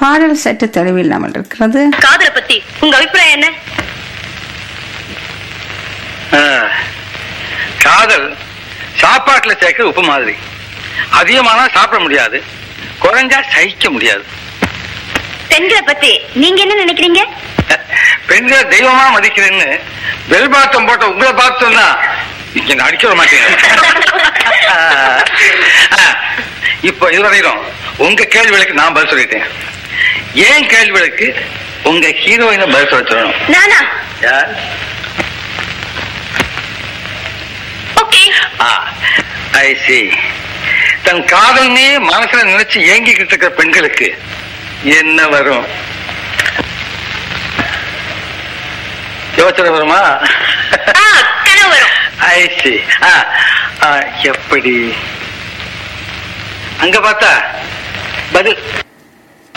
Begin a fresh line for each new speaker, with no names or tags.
பாடல் சற்று தெளிவில்லாமல் இருக்கிறது
காதலை பத்தி உங்க அபிப்பிராயம் என்ன
ஆ, காதல் சாப்பாட்டுல சேர்க்கிற உப்பு மாதிரி அதிகமானா சாப்பிட முடியாது குறைஞ்சா சகிக்க முடியாது
பெண்களை பத்தி நீங்க என்ன நினைக்கிறீங்க
பெண்களை தெய்வமா மதிக்கிறேன்னு பெல் பாட்டம் போட்ட உங்களை பார்த்து சொன்னா இங்க நான் அடிக்க விட மாட்டேங்க இப்போ இதுவரையிலும் உங்க கேள்விகளுக்கு நான் பதில் சொல்லிட்டேன் ஏன் கேள்விகளுக்கு உங்க ஹீரோயினை பதில் சொல்ல சொல்லணும்
நானா
யார்
ஓகே
ஐ சி தன் காதல்னே மனசுல நினைச்சு ஏங்கிக்கிட்டு இருக்கிற பெண்களுக்கு என்ன வரும் யோசனை வருமா
கனவு வரும்
ஐ சி எப்படி அங்க பார்த்தா பதில்